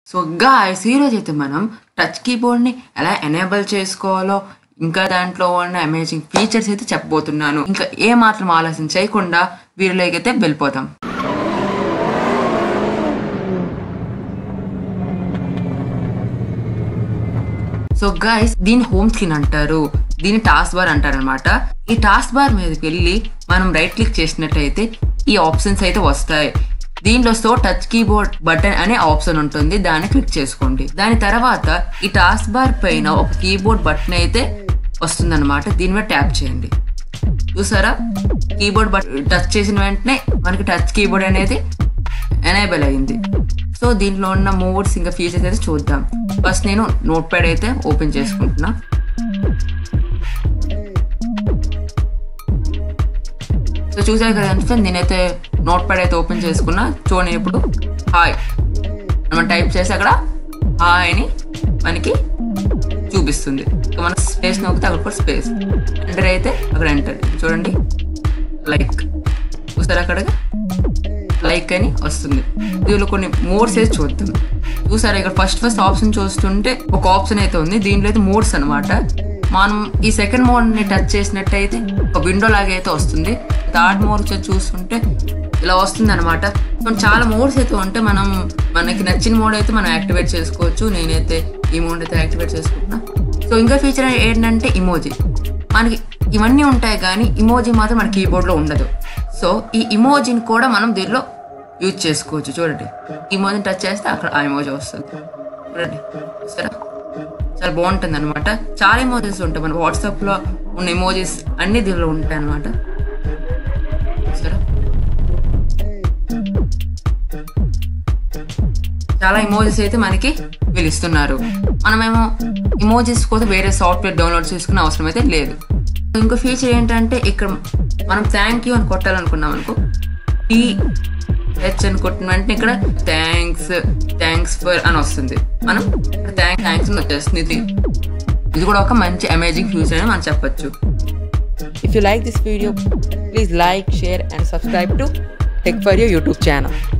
So guys ఈరోజు అయితే మనం టచ్ కీబోర్డ్ని ఎలా ఎనేబుల్ చేసుకోవాలో ఇంకా దాంట్లో ఉన్న అమేజింగ్ ఫీచర్స్ అయితే చెప్పబోతున్నాను ఇంకా ఏ మాత్రం ఆలస్యం చేయకుండా వీరిలోకి అయితే వెళ్ళిపోతాం సో గైస్ దీని హోమ్ స్క్రీన్ అంటారు దీని టాస్క్ బార్ అంటారు అనమాట ఈ టాస్క్ బార్ మీదకి వెళ్ళి మనం రైట్ క్లిక్ చేసినట్టయితే ఈ ఆప్షన్స్ అయితే వస్తాయి దీనిలో సో టచ్ కీబోర్డ్ బటన్ అనే ఆప్షన్ ఉంటుంది దాన్ని క్లిక్ చేసుకోండి దాని తర్వాత ఈ టాస్క్ బార్ పైన ఒక కీబోర్డ్ బటన్ అయితే వస్తుందన్నమాట దీని మీద ట్యాప్ చేయండి చూసారా కీబోర్డ్ బటన్ టచ్ చేసిన వెంటనే మనకి టచ్ కీబోర్డ్ అనేది ఎనేబుల్ అయింది సో దీంట్లో ఉన్న మోడ్స్ ఇంకా ఫీచర్స్ అయితే చూద్దాం ఫస్ట్ నేను నోట్ ప్యాడ్ అయితే ఓపెన్ చేసుకుంటున్నా సో చూసారు కదా అంటే నేనైతే నోట్ ప్యాడ్ అయితే ఓపెన్ చేసుకున్నా చూడండి ఇప్పుడు హాయ్ మనం టైప్ చేసి అక్కడ హాయ్ అని మనకి చూపిస్తుంది ఇంకా మన స్పేస్ నొక్కితే అక్కడ కూడా స్పేస్ ఎంటర్ అయితే అక్కడ ఎంటర్ చూడండి లైక్ చూసారు అక్కడ లైక్ అని వస్తుంది దీనిలో కొన్ని మోడ్స్ అయితే చూద్దాం చూసారా ఇక్కడ ఫస్ట్ ఫస్ట్ ఆప్షన్ చూస్తుంటే ఒక ఆప్షన్ అయితే ఉంది దీంట్లో అయితే మోడ్స్ అనమాట మనం ఈ సెకండ్ మోడ్ని టచ్ చేసినట్టయితే ఒక విండో లాగా అయితే వస్తుంది థర్డ్ మోడ్ చూస్తుంటే ఇలా వస్తుంది అనమాట చాలా మోడ్స్ అయితే ఉంటే మనం మనకి నచ్చిన మోడ్ అయితే మనం యాక్టివేట్ చేసుకోవచ్చు నేనైతే ఈ మోడ్ అయితే యాక్టివేట్ చేసుకుంటున్నా సో ఇంకా ఫీచర్ ఏంటంటే ఇమోజీ మనకి ఇవన్నీ ఉంటాయి కానీ ఇమోజీ మాత్రం మన కీబోర్డ్లో ఉండదు సో ఈ ఇమోజీని కూడా మనం దీనిలో యూజ్ చేసుకోవచ్చు చూడండి ఇమోజీని టచ్ చేస్తే అక్కడ ఆ ఇమోజీ వస్తుంది చూడండి సరే చాలా బాగుంటుంది అనమాట చాలా ఇమోజీస్ ఉంటాయి మన వాట్సాప్లో ఉన్న ఇమోజీస్ అన్నీ దీనిలో ఉంటాయి అనమాట సరే చాలా ఇమోజీస్ అయితే మనకి వీళ్ళు ఇస్తున్నారు మనమేమో ఇమోజీస్ కోసం వేరే సాఫ్ట్వేర్ డౌన్లోడ్ చేసుకునే అవసరం అయితే లేదు ఇంకో ఫీచర్ ఏంటంటే ఇక్కడ మనం థ్యాంక్ యూ అని కొట్టాలనుకున్నాం అనుకో టీ హెచ్ అని కొట్టిన వెంటనే ఇక్కడ థ్యాంక్స్ థ్యాంక్స్ ఫర్ అని వస్తుంది మనం థ్యాంక్ థ్యాంక్స్ అని వచ్చేస్తుంది ఇది ఇది కూడా ఒక మంచి అమేజింగ్ ఫ్యూచర్ అని మనం చెప్పొచ్చు If you like this video, please like, share, and subscribe to Tech for Your YouTube channel.